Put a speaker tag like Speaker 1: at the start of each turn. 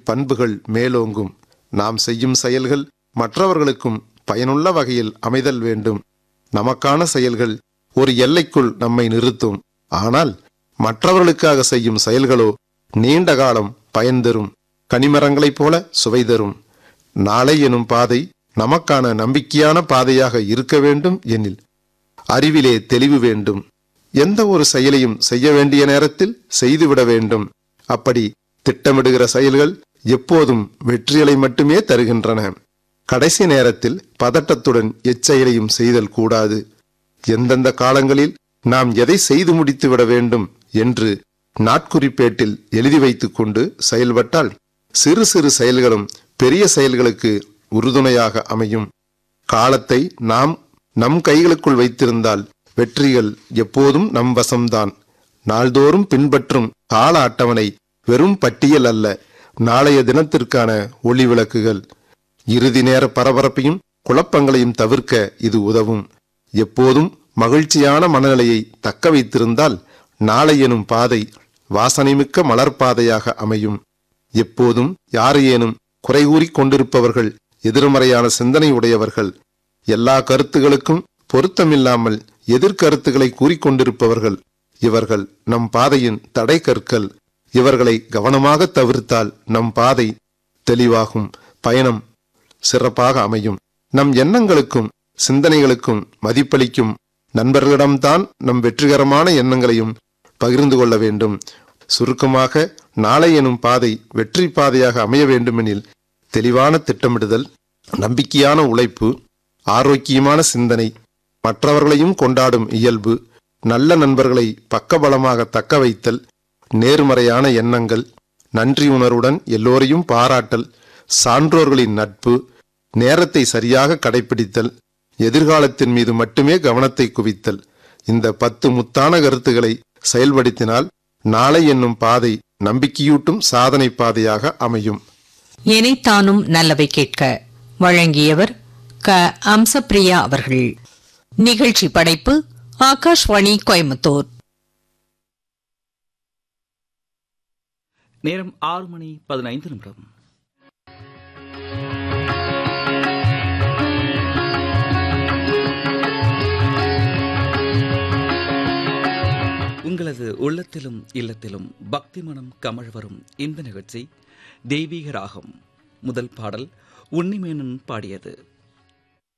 Speaker 1: பண்புகள் மேலோங்கும் நாம் செய்யும் செயல்கள் மற்றவர்களுக்கும் பயனுள்ள வகையில் அமைதல் வேண்டும் நமக்கான செயல்கள் ஒரு எல்லைக்குள் நம்மை நிறுத்தும் ஆனால் மற்றவர்களுக்காக செய்யும் செயல்களோ நீண்ட காலம் பயன் தரும் கனிமரங்களைப் போல சுவை தரும் நாளை எனும் பாதை நமக்கான நம்பிக்கையான பாதையாக இருக்க வேண்டும் எனில் அறிவிலே தெளிவு வேண்டும் எந்த ஒரு செயலையும் செய்ய வேண்டிய நேரத்தில் செய்துவிட வேண்டும் அப்படி திட்டமிடுகிற செயல்கள் எப்போதும் வெற்றிகளை மட்டுமே தருகின்றன கடைசி நேரத்தில் பதட்டத்துடன் எச்செயலையும் செய்தல் கூடாது எந்தெந்த காலங்களில் நாம் எதை செய்து முடித்து விட வேண்டும் என்று நாட்குறிப்பேட்டில் எழுதி வைத்துக் கொண்டு செயல்பட்டால் சிறு சிறு செயல்களும் பெரிய செயல்களுக்கு உறுதுணையாக அமையும் காலத்தை நாம் நம் கைகளுக்குள் வைத்திருந்தால் வெற்றிகள் எப்போதும் நம் வசம்தான் நாள்தோறும் பின்பற்றும் கால அட்டவணை வெறும் பட்டியல் அல்ல நாளைய தினத்திற்கான ஒளி விளக்குகள் இறுதி நேர பரபரப்பையும் குழப்பங்களையும் தவிர்க்க இது உதவும் எப்போதும் மகிழ்ச்சியான மனநிலையை தக்க வைத்திருந்தால் நாளை எனும் பாதை வாசனைமிக்க மலர்பாதையாக அமையும் எப்போதும் யாரையேனும் குறை கூறிக் கொண்டிருப்பவர்கள் எதிர்மறையான சிந்தனை உடையவர்கள் எல்லா கருத்துகளுக்கும் பொருத்தமில்லாமல் எதிர்கருத்துக்களை கூறிக்கொண்டிருப்பவர்கள் இவர்கள் நம் பாதையின் தடை கற்கள் இவர்களை கவனமாக தவிர்த்தால் நம் பாதை தெளிவாகும் பயணம் சிறப்பாக அமையும் நம் எண்ணங்களுக்கும் சிந்தனைகளுக்கும் மதிப்பளிக்கும் நண்பர்களிடம்தான் நம் வெற்றிகரமான எண்ணங்களையும் பகிர்ந்து கொள்ள வேண்டும் சுருக்கமாக நாளை எனும் பாதை வெற்றி பாதையாக அமைய வேண்டுமெனில் தெளிவான திட்டமிடுதல் நம்பிக்கையான உழைப்பு ஆரோக்கியமான சிந்தனை மற்றவர்களையும் கொண்டாடும் இயல்பு நல்ல நண்பர்களை பக்கபலமாக தக்க வைத்தல் நேர்மறையான எண்ணங்கள் நன்றி உணர்வுடன் எல்லோரையும் பாராட்டல் சான்றோர்களின் நட்பு நேரத்தை சரியாக கடைபிடித்தல் எதிர்காலத்தின் மீது மட்டுமே கவனத்தை குவித்தல் இந்த பத்து முத்தான கருத்துக்களை செயல்படுத்தினால் நாளை என்னும் பாதை நம்பிக்கையூட்டும் சாதனை பாதையாக அமையும்
Speaker 2: எனைத்தானும் நல்லவை கேட்க வழங்கியவர் க அம்சப்பிரியா அவர்கள் நிகழ்ச்சி படைப்பு ஆகாஷ்வாணி கோயம்புத்தூர்
Speaker 3: நேரம் ஆறு மணி பதினைந்து நிமிடம் உங்களது உள்ளத்திலும் இல்லத்திலும் பக்தி மனம் கமழ் வரும் இந்த நிகழ்ச்சி தெய்வீக ராகம் முதல் பாடல் உன்னிமேனன் பாடியது